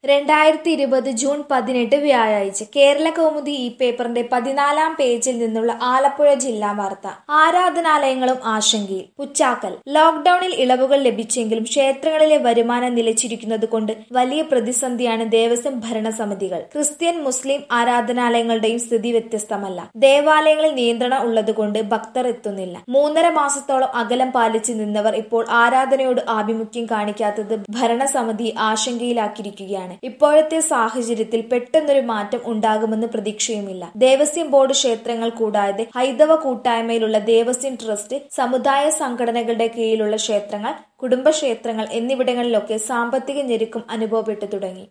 രണ്ടായിരത്തി ഇരുപത് ജൂൺ പതിനെട്ട് വ്യാഴാഴ്ച കേരള കൗമുദി ഈ പേപ്പറിന്റെ പതിനാലാം പേജിൽ നിന്നുള്ള ആലപ്പുഴ ജില്ലാ വാർത്ത ആരാധനാലയങ്ങളും ആശങ്കയിൽ പുച്ചാക്കൽ ലോക്ഡൌണിൽ ഇളവുകൾ ലഭിച്ചെങ്കിലും ക്ഷേത്രങ്ങളിലെ വരുമാനം നിലച്ചിരിക്കുന്നത് കൊണ്ട് വലിയ പ്രതിസന്ധിയാണ് ദേവസ്വം ഭരണസമിതികൾ ക്രിസ്ത്യൻ മുസ്ലിം ആരാധനാലയങ്ങളുടെയും സ്ഥിതി വ്യത്യസ്തമല്ല ദേവാലയങ്ങളിൽ നിയന്ത്രണം ഉള്ളതുകൊണ്ട് ഭക്തർ എത്തുന്നില്ല മൂന്നര മാസത്തോളം അകലം പാലിച്ച് നിന്നവർ ഇപ്പോൾ ആരാധനയോട് ആഭിമുഖ്യം കാണിക്കാത്തത് ഭരണസമിതി ആശങ്കയിലാക്കിയിരിക്കുകയാണ് ഇപ്പോഴത്തെ സാഹചര്യത്തിൽ പെട്ടെന്നൊരു മാറ്റം ഉണ്ടാകുമെന്ന് പ്രതീക്ഷയുമില്ല ദേവസ്വം ബോർഡ് ക്ഷേത്രങ്ങൾ കൂടാതെ ഹൈന്ദവ കൂട്ടായ്മയിലുള്ള ദേവസ്വം ട്രസ്റ്റ് സമുദായ സംഘടനകളുടെ കീഴിലുള്ള ക്ഷേത്രങ്ങൾ കുടുംബക്ഷേത്രങ്ങൾ എന്നിവിടങ്ങളിലൊക്കെ സാമ്പത്തിക ഞെരുക്കം അനുഭവപ്പെട്ടു തുടങ്ങി